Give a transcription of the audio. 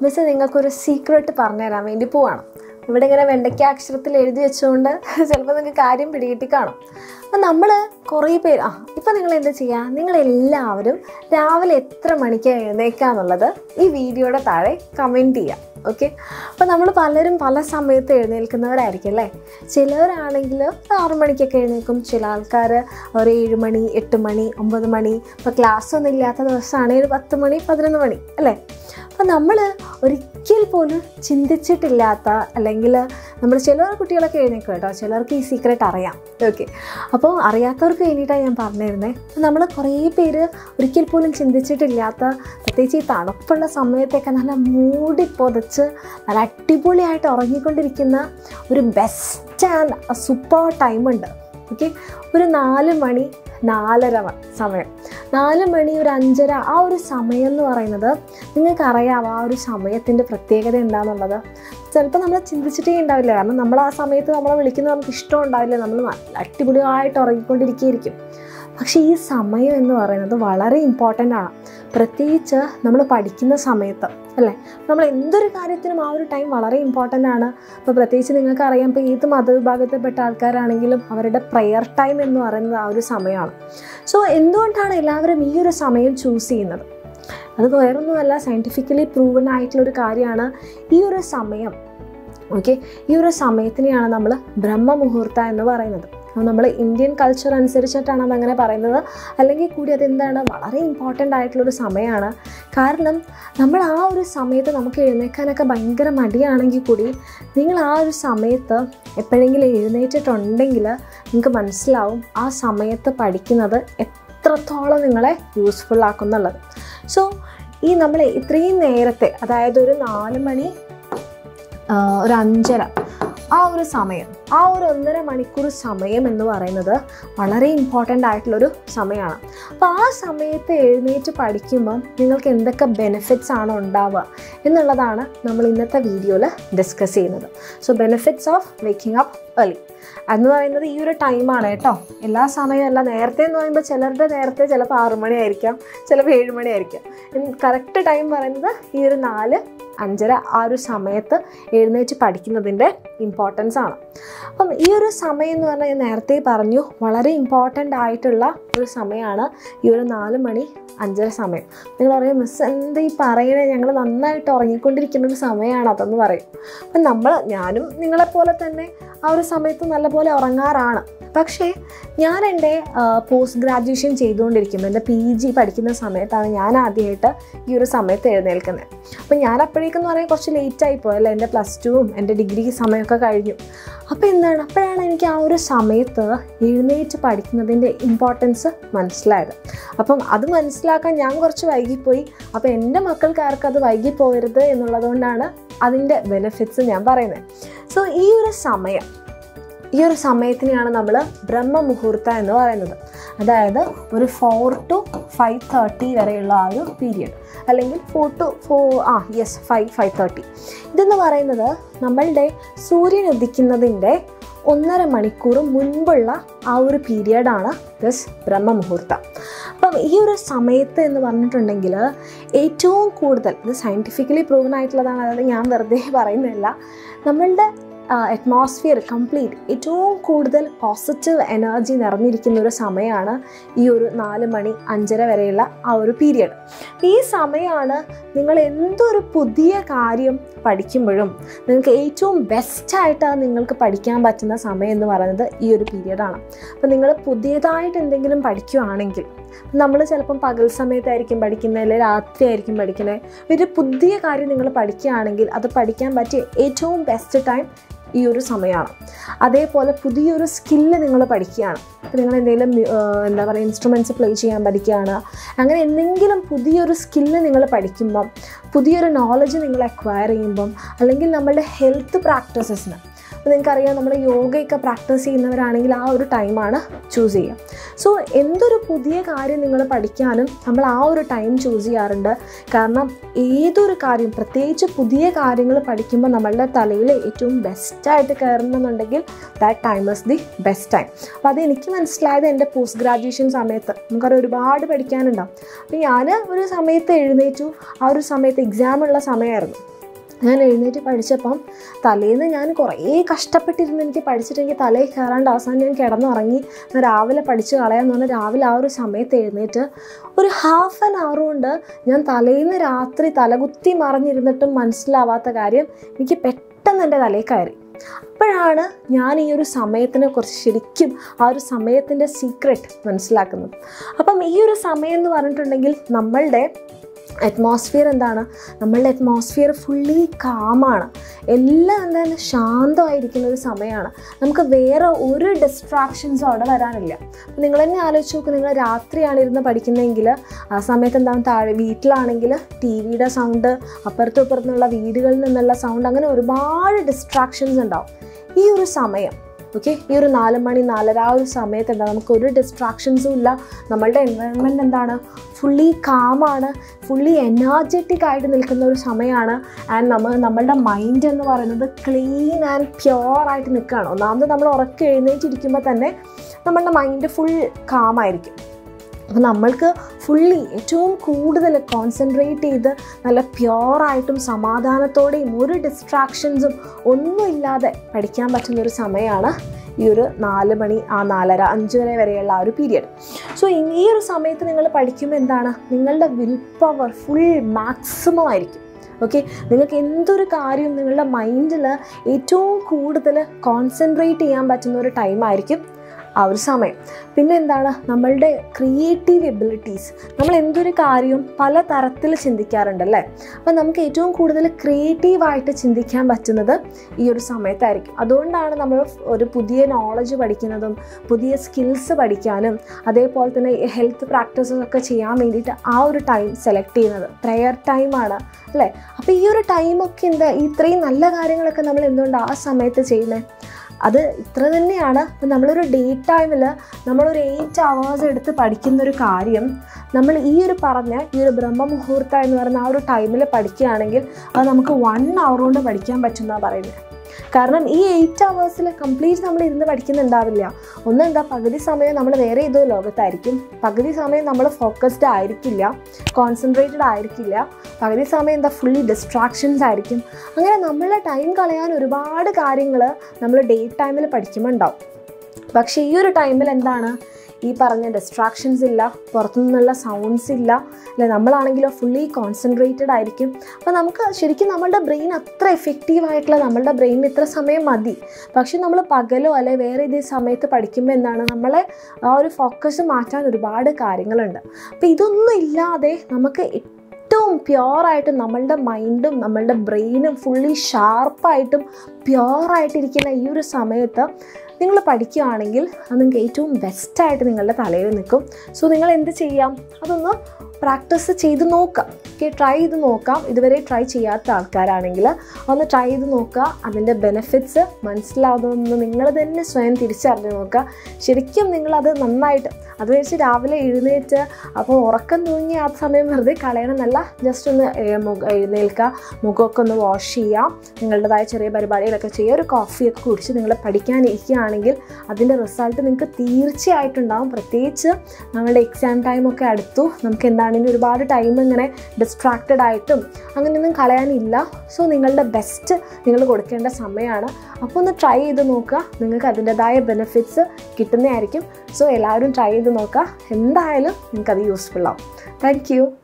miss നിങ്ങൾക്കൊരു secret പറഞ്ഞുതരാൻ വേണ്ടി പോവാണ് ഇവിടെ ഇങ്ങനെ വെണ്ടയ്ക്ക അക്ഷരത്തിൽ എഴുതി വെച്ചുകൊണ്ട് ചിലപ്പോൾ നിങ്ങൾക്ക് കാര്യം പിടികിട്ടി കാണും അപ്പം നമ്മൾ കുറേ പേര് ആ ഇപ്പം നിങ്ങൾ എന്താ ചെയ്യുക നിങ്ങളെല്ലാവരും രാവിലെ എത്ര മണിക്ക് എഴുന്നേക്കുക എന്നുള്ളത് ഈ വീഡിയോയുടെ താഴെ കമൻറ്റ് ചെയ്യുക ഓക്കെ അപ്പോൾ നമ്മൾ പലരും പല സമയത്ത് എഴുന്നേൽക്കുന്നവരായിരിക്കും അല്ലേ ചിലവരാണെങ്കിൽ ആറു മണിക്കൊക്കെ എഴുന്നേൽക്കും ചില ആൾക്കാർ ഒരു ഏഴ് മണി എട്ട് മണി ഒമ്പത് മണി ഇപ്പോൾ ക്ലാസ് ഒന്നും ഇല്ലാത്ത ദിവസമാണെങ്കിൽ ഒരു പത്ത് മണി പതിനൊന്ന് മണി അല്ലേ അപ്പം നമ്മൾ ഒരിക്കൽ പോലും ചിന്തിച്ചിട്ടില്ലാത്ത അല്ലെങ്കിൽ നമ്മൾ ചില കുട്ടികളൊക്കെ എഴുന്നേക്കും കേട്ടോ ചിലർക്ക് ഈ സീക്രട്ട് അറിയാം ഓക്കെ അപ്പോൾ അറിയാത്തവർക്ക് വേണ്ടിയിട്ടാണ് ഞാൻ പറഞ്ഞിരുന്നത് നമ്മൾ കുറേ പേര് ഒരിക്കൽ പോലും ചിന്തിച്ചിട്ടില്ലാത്ത പ്രത്യേകിച്ച് ഈ തണുപ്പുള്ള സമയത്തൊക്കെ നല്ല മൂടി പൊതച്ച് നല്ല അടിപൊളിയായിട്ട് ഉറങ്ങിക്കൊണ്ടിരിക്കുന്ന ഒരു ബെസ്റ്റ് ആൻഡ് സൂപ്പർ ടൈമുണ്ട് ഓക്കെ ഒരു നാല് മണി നാലര മ- സമയം നാല് മണി ഒരു അഞ്ചര ആ ഒരു സമയം എന്ന് പറയുന്നത് നിങ്ങൾക്കറിയാം ആ ഒരു സമയത്തിൻ്റെ പ്രത്യേകത എന്താണെന്നുള്ളത് ചിലപ്പോൾ നമ്മൾ ചിന്തിച്ചിട്ടേ ഉണ്ടാവില്ല കാരണം നമ്മൾ ആ സമയത്ത് നമ്മളെ വിളിക്കുന്നത് നമുക്ക് ഇഷ്ടം ഉണ്ടാവില്ല നമ്മൾ നല്ല അടിപൊളിയായിട്ട് ഉറങ്ങിക്കൊണ്ടിരിക്കുകയായിരിക്കും പക്ഷേ ഈ സമയം എന്ന് പറയുന്നത് വളരെ ഇമ്പോർട്ടൻ്റ് ആണ് പ്രത്യേകിച്ച് നമ്മൾ പഠിക്കുന്ന സമയത്ത് അല്ലേ നമ്മൾ എന്തൊരു കാര്യത്തിനും ആ ഒരു ടൈം വളരെ ഇമ്പോർട്ടൻ്റ് ആണ് അപ്പോൾ പ്രത്യേകിച്ച് നിങ്ങൾക്കറിയാം ഇപ്പോൾ ഏത് മതവിഭാഗത്തിൽപ്പെട്ട ആൾക്കാരാണെങ്കിലും അവരുടെ പ്രെയർ ടൈം എന്ന് പറയുന്നത് ആ ഒരു സമയമാണ് സോ എന്തുകൊണ്ടാണ് എല്ലാവരും ഈ ഒരു സമയം ചൂസ് ചെയ്യുന്നത് അത് വേറൊന്നുമല്ല സയൻറ്റിഫിക്കലി പ്രൂവൺ ആയിട്ടുള്ള ഒരു കാര്യമാണ് ഈ ഒരു സമയം ഓക്കെ ഈ ഒരു സമയത്തിനെയാണ് നമ്മൾ ബ്രഹ്മമുഹൂർത്ത എന്ന് പറയുന്നത് നമ്മൾ ഇന്ത്യൻ കൾച്ചർ അനുസരിച്ചിട്ടാണ് അതങ്ങനെ പറയുന്നത് അല്ലെങ്കിൽ കൂടി അതെന്താണ് വളരെ ഇമ്പോർട്ടൻ്റ് ആയിട്ടുള്ളൊരു സമയമാണ് കാരണം നമ്മൾ ആ ഒരു സമയത്ത് നമുക്ക് എഴുന്നേക്കാനൊക്കെ ഭയങ്കര മടിയാണെങ്കിൽ കൂടി നിങ്ങൾ ആ ഒരു സമയത്ത് എപ്പോഴെങ്കിലും എഴുന്നേറ്റിട്ടുണ്ടെങ്കിൽ നിങ്ങൾക്ക് മനസ്സിലാവും ആ സമയത്ത് പഠിക്കുന്നത് എത്രത്തോളം നിങ്ങളെ യൂസ്ഫുൾ ആക്കുന്നുള്ളത് സോ ഈ നമ്മൾ ഇത്രയും നേരത്തെ അതായത് ഒരു നാല് മണി ആ, ഒരു അഞ്ചര ആ ഒരു സമയം ആ ഒരു ഒന്നര മണിക്കൂർ സമയം എന്ന് പറയുന്നത് വളരെ ഇമ്പോർട്ടൻ്റ് ആയിട്ടുള്ളൊരു സമയമാണ് അപ്പോൾ ആ സമയത്ത് എഴുന്നേറ്റ് പഠിക്കുമ്പം നിങ്ങൾക്ക് എന്തൊക്കെ ബെനിഫിറ്റ്സ് ആണ് ഉണ്ടാവുക എന്നുള്ളതാണ് നമ്മൾ ഇന്നത്തെ വീഡിയോയിൽ ഡിസ്കസ് ചെയ്യുന്നത് so benefits of waking up early എന്ന് പറയുന്നത് ഈ ഒരു ടൈമാണ് കേട്ടോ എല്ലാ സമയവും അല്ല നേരത്തെ എന്ന് പറയുമ്പോൾ ചിലരുടെ നേരത്തെ ചിലപ്പോൾ ആറു മണിയായിരിക്കാം ചിലപ്പോൾ ഏഴ് മണിയായിരിക്കാം കറക്റ്റ് ടൈം പറയുന്നത് ഈ ഒരു നാല് അഞ്ചര ആ ഒരു സമയത്ത് എഴുന്നേറ്റ് പഠിക്കുന്നതിൻ്റെ ഇമ്പോർട്ടൻസ് ആണ് അപ്പം ഈ ഒരു സമയം എന്ന് പറഞ്ഞാൽ ഞാൻ നേരത്തെ പറഞ്ഞു വളരെ ഇമ്പോർട്ടൻ്റ് ആയിട്ടുള്ള ഒരു സമയമാണ് ഈ ഒരു നാല് മണി അഞ്ചര സമയം നിങ്ങൾ പറയും മിസ് എന്താ ഈ പറയണേ ഞങ്ങൾ നന്നായിട്ട് ഉറങ്ങിക്കൊണ്ടിരിക്കുന്ന ഒരു സമയമാണ് അതെന്ന് പറയും അപ്പം നമ്മൾ ഞാനും നിങ്ങളെപ്പോലെ തന്നെ ആ ഒരു സമയത്ത് നല്ലപോലെ ഉറങ്ങാറാണ് പക്ഷേ ഞാൻ എൻ്റെ പോസ്റ്റ് ഗ്രാജുവേഷൻ ചെയ്തുകൊണ്ടിരിക്കുമ്പോൾ എൻ്റെ പി ജി പഠിക്കുന്ന സമയത്താണ് ഞാൻ ആദ്യമായിട്ട് ഈ ഒരു സമയത്ത് എഴുന്നേൽക്കുന്നത് അപ്പം ഞാൻ അപ്പോഴേക്കെന്ന് പറയാൻ കുറച്ച് ലേറ്റായി പോയല്ലോ എൻ്റെ പ്ലസ് ടുവും എൻ്റെ ഡിഗ്രി സമയമൊക്കെ കഴിഞ്ഞു അപ്പോൾ എന്താണ് അപ്പോഴാണ് എനിക്ക് ആ ഒരു സമയത്ത് എഴുന്നേറ്റ് പഠിക്കുന്നതിൻ്റെ ഇമ്പോർട്ടൻസ് മനസ്സിലായത് അപ്പം അത് മനസ്സിലാക്കാൻ ഞാൻ കുറച്ച് വൈകിപ്പോയി അപ്പോൾ എൻ്റെ മക്കൾക്കാർക്ക് അത് വൈകിപ്പോകരുത് എന്നുള്ളതുകൊണ്ടാണ് അതിൻ്റെ ബെനിഫിറ്റ്സ് ഞാൻ പറയുന്നത് സോ ഈ ഒരു സമയം ഈ ഒരു സമയത്തിനെയാണ് നമ്മൾ ബ്രഹ്മമുഹൂർത്ത എന്ന് പറയുന്നത് അതായത് ഒരു ഫോർ ടു ഫൈവ് തേർട്ടി വരെയുള്ള ആ ഒരു പീരിയഡ് അല്ലെങ്കിൽ ഫോർ ടു ഫോ ആ യെസ് ഫൈവ് ഫൈവ് തേർട്ടി ഇതെന്ന് പറയുന്നത് നമ്മളുടെ സൂര്യൻ ഉദിക്കുന്നതിൻ്റെ ഒന്നര മണിക്കൂർ മുൻപുള്ള ആ ഒരു പീരിയഡാണ് ദിസ് ബ്രഹ്മമുഹൂർത്തം അപ്പം ഈ ഒരു സമയത്ത് എന്ന് പറഞ്ഞിട്ടുണ്ടെങ്കിൽ ഏറ്റവും കൂടുതൽ ഇത് സയൻറ്റിഫിക്കലി പ്രൂവൻ ആയിട്ടുള്ളതാണ് അതായത് ഞാൻ വെറുതെ പറയുന്നില്ല നമ്മളുടെ അറ്റ്മോസ്ഫിയർ കംപ്ലീറ്റ് ഏറ്റവും കൂടുതൽ പോസിറ്റീവ് എനർജി നിറഞ്ഞിരിക്കുന്ന ഒരു സമയമാണ് ഈ ഒരു നാല് മണി അഞ്ചര വരെയുള്ള ആ ഒരു പീരിയഡ് ഈ സമയമാണ് നിങ്ങൾ എന്തൊരു പുതിയ കാര്യം പഠിക്കുമ്പോഴും നിങ്ങൾക്ക് ഏറ്റവും ബെസ്റ്റായിട്ട് നിങ്ങൾക്ക് പഠിക്കാൻ പറ്റുന്ന സമയം എന്ന് പറയുന്നത് ഈ ഒരു പീരിയഡാണ് അപ്പോൾ നിങ്ങൾ പുതിയതായിട്ട് എന്തെങ്കിലും പഠിക്കുകയാണെങ്കിൽ നമ്മൾ ചിലപ്പം പകൽ സമയത്തായിരിക്കും പഠിക്കുന്നത് അല്ലെങ്കിൽ രാത്രി ആയിരിക്കും പഠിക്കുന്നത് ഒരു പുതിയ കാര്യം നിങ്ങൾ പഠിക്കുകയാണെങ്കിൽ അത് പഠിക്കാൻ പറ്റിയ ഏറ്റവും ബെസ്റ്റ് ടൈം ഈ ഒരു സമയമാണ് അതേപോലെ പുതിയൊരു സ്കില്ല് നിങ്ങൾ പഠിക്കുകയാണ് അപ്പോൾ നിങ്ങൾ എന്തെങ്കിലും എന്താ പറയുക ഇൻസ്ട്രുമെൻറ്റ്സ് പ്ലേ ചെയ്യാൻ പഠിക്കുകയാണ് അങ്ങനെ എന്തെങ്കിലും പുതിയൊരു സ്കില്ല് നിങ്ങൾ പഠിക്കുമ്പം പുതിയൊരു നോളജ് നിങ്ങൾ അക്വയർ ചെയ്യുമ്പം അല്ലെങ്കിൽ നമ്മളുടെ ഹെൽത്ത് പ്രാക്ടീസസിന് അപ്പോൾ നിങ്ങൾക്കറിയാം നമ്മൾ യോഗയൊക്കെ പ്രാക്ടീസ് ചെയ്യുന്നവരാണെങ്കിൽ ആ ഒരു ടൈമാണ് ചൂസ് ചെയ്യുക സോ എന്തൊരു പുതിയ കാര്യം നിങ്ങൾ പഠിക്കാനും നമ്മൾ ആ ഒരു ടൈം ചൂസ് ചെയ്യാറുണ്ട് കാരണം ഏതൊരു കാര്യം പ്രത്യേകിച്ച് പുതിയ കാര്യങ്ങൾ പഠിക്കുമ്പോൾ നമ്മളുടെ തലയിൽ ഏറ്റവും ബെസ്റ്റായിട്ട് കയറണമെന്നുണ്ടെങ്കിൽ that time is the best time അപ്പോൾ അത് എനിക്ക് മനസ്സിലായത് എൻ്റെ പോസ്റ്റ് ഗ്രാജുവേഷൻ സമയത്ത് നമുക്കറിയാം ഒരുപാട് പഠിക്കാനുണ്ടാവും അപ്പോൾ ഞാൻ ഒരു സമയത്ത് എഴുന്നേറ്റു ആ ഒരു സമയത്ത് എക്സാം ഉള്ള സമയമായിരുന്നു ഞാൻ എഴുന്നേറ്റ് പഠിച്ചപ്പം തലേന്ന് ഞാൻ കുറേ കഷ്ടപ്പെട്ടിരുന്ന് എനിക്ക് പഠിച്ചിട്ട് എനിക്ക് തലയിൽ കയറാണ്ട് അവസാനം ഞാൻ കിടന്നുറങ്ങി ഞാൻ രാവിലെ പഠിച്ച് കളയാന്ന് പറഞ്ഞാൽ രാവിലെ ആ ഒരു സമയത്ത് എഴുന്നേറ്റ് ഒരു ഹാഫ് ആൻ അവർ കൊണ്ട് ഞാൻ തലേന്ന് രാത്രി തലകുത്തി മറിഞ്ഞിരുന്നിട്ടും മനസ്സിലാവാത്ത കാര്യം എനിക്ക് പെട്ടെന്ന് എൻ്റെ തലയിൽ കയറി അപ്പോഴാണ് ഞാൻ ഈ ഒരു സമയത്തിനെ കുറിച്ച് ശരിക്കും ആ ഒരു സമയത്തിൻ്റെ സീക്രട്ട് മനസ്സിലാക്കുന്നത് അപ്പം ഈ ഒരു സമയം എന്ന് പറഞ്ഞിട്ടുണ്ടെങ്കിൽ നമ്മളുടെ അറ്റ്മോസ്ഫിയർ എന്താണ് നമ്മളുടെ അറ്റ്മോസ്ഫിയർ ഫുള്ളി കാമാണ് എല്ലാം എന്താണ് ശാന്തമായിരിക്കുന്ന ഒരു സമയമാണ് നമുക്ക് വേറെ ഒരു ഡിസ്ട്രാക്ഷൻസും അവിടെ വരാനില്ല അപ്പം നിങ്ങൾ തന്നെ ആലോചിച്ച് നോക്ക് നിങ്ങൾ രാത്രിയാണ് ഇരുന്ന് പഠിക്കുന്നതെങ്കിൽ ആ സമയത്ത് എന്താണ് താഴെ വീട്ടിലാണെങ്കിൽ ടി വിയുടെ സൗണ്ട് അപ്പുറത്തും ഇപ്പുറത്തുനിന്നുള്ള വീടുകളിൽ നിന്നുള്ള സൗണ്ട് അങ്ങനെ ഒരുപാട് ഡിസ്ട്രാക്ഷൻസ് ഉണ്ടാവും ഈ ഒരു സമയം ഓക്കെ ഈ ഒരു നാല് മണി നാലര ആ ഒരു സമയത്ത് എന്താ നമുക്ക് ഒരു ഡിസ്ട്രാക്ഷൻസും ഇല്ല നമ്മളുടെ എൻവയൺമെൻറ്റ് എന്താണ് ഫുള്ളി കാമാണ് ഫുള്ളി എനർജറ്റിക് ആയിട്ട് നിൽക്കുന്ന ഒരു സമയമാണ് ആൻഡ് നമ്മൾ നമ്മളുടെ മൈൻഡ് എന്ന് പറയുന്നത് ക്ലീൻ ആൻഡ് പ്യുവർ ആയിട്ട് നിൽക്കുകയാണ് ഒന്നാമത് നമ്മൾ ഉറക്കം എഴുന്നേറ്റിരിക്കുമ്പോൾ തന്നെ നമ്മളുടെ മൈൻഡ് ഫുൾ കാമായിരിക്കും അപ്പോൾ നമ്മൾക്ക് ഫുള്ളി ഏറ്റവും കൂടുതൽ കോൺസെൻട്രേറ്റ് ചെയ്ത് നല്ല പ്യുവറായിട്ടും സമാധാനത്തോടെയും ഒരു ഡിസ്ട്രാക്ഷൻസും ഒന്നുമില്ലാതെ പഠിക്കാൻ പറ്റുന്ന ഒരു സമയമാണ് ഈ ഒരു നാല് മണി ആ നാലര അഞ്ച് വരെ വരെയുള്ള ആ ഒരു പീരിയഡ് സോ ഈ ഒരു സമയത്ത് നിങ്ങൾ പഠിക്കുമ്പോൾ എന്താണ് നിങ്ങളുടെ വിൽ പവർ ഫുൾ മാക്സിമം ആയിരിക്കും ഓക്കെ നിങ്ങൾക്ക് എന്തൊരു കാര്യവും നിങ്ങളുടെ മൈൻഡിൽ ഏറ്റവും കൂടുതൽ കോൺസെൻട്രേറ്റ് ചെയ്യാൻ പറ്റുന്ന ഒരു ടൈമായിരിക്കും ആ ഒരു സമയം പിന്നെ എന്താണ് നമ്മളുടെ ക്രിയേറ്റീവ് എബിലിറ്റീസ് നമ്മൾ എന്തൊരു കാര്യവും പല തരത്തിൽ ചിന്തിക്കാറുണ്ട് അല്ലേ അപ്പം നമുക്ക് ഏറ്റവും കൂടുതൽ ക്രിയേറ്റീവായിട്ട് ചിന്തിക്കാൻ പറ്റുന്നത് ഈ ഒരു സമയത്തായിരിക്കും അതുകൊണ്ടാണ് നമ്മൾ ഒരു പുതിയ നോളജ് പഠിക്കുന്നതും പുതിയ സ്കിൽസ് പഠിക്കാനും അതേപോലെ തന്നെ ഹെൽത്ത് പ്രാക്ടീസസ് ഒക്കെ ചെയ്യാൻ വേണ്ടിയിട്ട് ആ ഒരു ടൈം സെലക്ട് ചെയ്യുന്നത് പ്രെയർ ടൈമാണ് അല്ലേ അപ്പോൾ ഈ ഒരു ടൈമൊക്കെ എന്താ ഇത്രയും നല്ല കാര്യങ്ങളൊക്കെ നമ്മൾ എന്തുകൊണ്ടാണ് ആ സമയത്ത് ചെയ്യുന്നത് അത് ഇത്ര തന്നെയാണ് ഇപ്പം നമ്മളൊരു ഡേ ടൈമിൽ നമ്മളൊരു എയ്റ്റ് അവേഴ്സ് എടുത്ത് പഠിക്കുന്ന ഒരു കാര്യം നമ്മൾ ഈ ഒരു പറഞ്ഞ ഈ ഒരു ബ്രഹ്മമുഹൂർത്ത എന്ന് പറയുന്ന ആ ഒരു ടൈമിൽ പഠിക്കുകയാണെങ്കിൽ അത് നമുക്ക് വൺ അവർ കൊണ്ട് പഠിക്കാൻ പറ്റുമെന്നാണ് പറയുന്നത് കാരണം ഈ എയ്റ്റ് അവേഴ്സിൽ കംപ്ലീറ്റ് നമ്മൾ ഇരുന്ന് പഠിക്കുന്നുണ്ടാവില്ല ഒന്നെന്താ പകുതി സമയം നമ്മൾ വേറെ ഏതോ ലോകത്തായിരിക്കും പകുതി സമയം നമ്മൾ ഫോക്കസ്ഡ് ആയിരിക്കില്ല കോൺസെൻട്രേറ്റഡ് ആയിരിക്കില്ല പകുതി സമയം എന്താ ഫുള്ളി ഡിസ്ട്രാക്ഷൻസ് ആയിരിക്കും അങ്ങനെ നമ്മളെ ടൈം കളയാൻ ഒരുപാട് കാര്യങ്ങൾ നമ്മൾ ഡേ ടൈമിൽ പഠിക്കുമ്പോൾ ഉണ്ടാവും പക്ഷേ ഈ ഒരു ടൈമിൽ എന്താണ് ഈ പറഞ്ഞ ഡിസ്ട്രാക്ഷൻസ് ഇല്ല പുറത്തുനിന്നുള്ള സൗണ്ട്സ് ഇല്ല അല്ലെ നമ്മളാണെങ്കിലോ ഫുള്ളി കോൺസെൻട്രേറ്റഡ് ആയിരിക്കും അപ്പോൾ നമുക്ക് ശരിക്കും നമ്മളുടെ ബ്രെയിൻ അത്ര എഫക്റ്റീവ് ആയിട്ടുള്ള നമ്മളുടെ ബ്രെയിനിന് ഇത്ര സമയം മതി പക്ഷെ നമ്മൾ പകലോ അല്ലെ വേറെ ഏത് സമയത്ത് പഠിക്കുമ്പോൾ എന്താണ് നമ്മളെ ആ ഒരു ഫോക്കസ് മാറ്റാൻ ഒരുപാട് കാര്യങ്ങളുണ്ട് അപ്പോൾ ഇതൊന്നും ഇല്ലാതെ നമുക്ക് ഏറ്റവും പ്യുവറായിട്ടും നമ്മളുടെ മൈൻഡും നമ്മളുടെ ബ്രെയിനും ഫുള്ളി ഷാർപ്പായിട്ടും പ്യുവറായിട്ടിരിക്കുന്ന ഈ ഒരു സമയത്ത് നിങ്ങൾ പഠിക്കുകയാണെങ്കിൽ അത് നിങ്ങൾക്ക് ഏറ്റവും ബെസ്റ്റായിട്ട് നിങ്ങളുടെ തലയിൽ നിൽക്കും സോ നിങ്ങൾ എന്ത് ചെയ്യാം അതൊന്ന് പ്രാക്ടീസ് ചെയ്ത് നോക്കാം ഓക്കെ ട്രൈ ചെയ്ത് നോക്കാം ഇതുവരെ ട്രൈ ചെയ്യാത്ത ആൾക്കാരാണെങ്കിൽ ഒന്ന് ട്രൈ ചെയ്ത് നോക്കുക അതിൻ്റെ ബെനിഫിറ്റ്സ് മനസ്സിലാവുന്നതെന്ന് നിങ്ങൾ തന്നെ സ്വയം തിരിച്ചറിഞ്ഞ് നോക്കുക ശരിക്കും നിങ്ങളത് നന്നായിട്ട് അത് വെച്ച് രാവിലെ എഴുന്നേറ്റ് അപ്പോൾ ഉറക്കം തൂങ്ങി ആ സമയം വെറുതെ കളയണമെന്നല്ല ജസ്റ്റ് ഒന്ന് എ- മുഖ- എഴുന്നേൽക്കുക മുഖമൊക്കെ ഒന്ന് വാഷ് ചെയ്യുക നിങ്ങളുടേതായ ചെറിയ പരിപാടികളൊക്കെ ചെയ്യുക ഒരു കോഫിയൊക്കെ കുടിച്ച് നിങ്ങൾ പഠിക്കാനിരിക്കുകയാണെങ്കിൽ അതിൻ്റെ റിസൾട്ട് നിങ്ങൾക്ക് തീർച്ചയായിട്ടും ഉണ്ടാവും പ്രത്യേകിച്ച് നമ്മുടെ എക്സാം ടൈമൊക്കെ അടുത്തു നമുക്ക് എന്താണ് ഇനി ഒരുപാട് ടൈം ഇങ്ങനെ ഡിസ്ട്രാക്റ്റഡ് ആയിട്ടും അങ്ങനെയൊന്നും കളയാനില്ല സോ നിങ്ങളുടെ ബെസ്റ്റ് നിങ്ങൾ കൊടുക്കേണ്ട സമയമാണ് അപ്പോൾ ഒന്ന് ട്രൈ ചെയ്ത് നോക്കുക നിങ്ങൾക്ക് അതിൻ്റെതായ ബെനിഫിറ്റ്സ് കിട്ടുന്നതായിരിക്കും സോ എല്ലാവരും ട്രൈ ചെയ്ത് നോക്കുക എന്തായാലും നിങ്ങൾക്കത് യൂസ്ഫുൾ ആവും താങ്ക് യു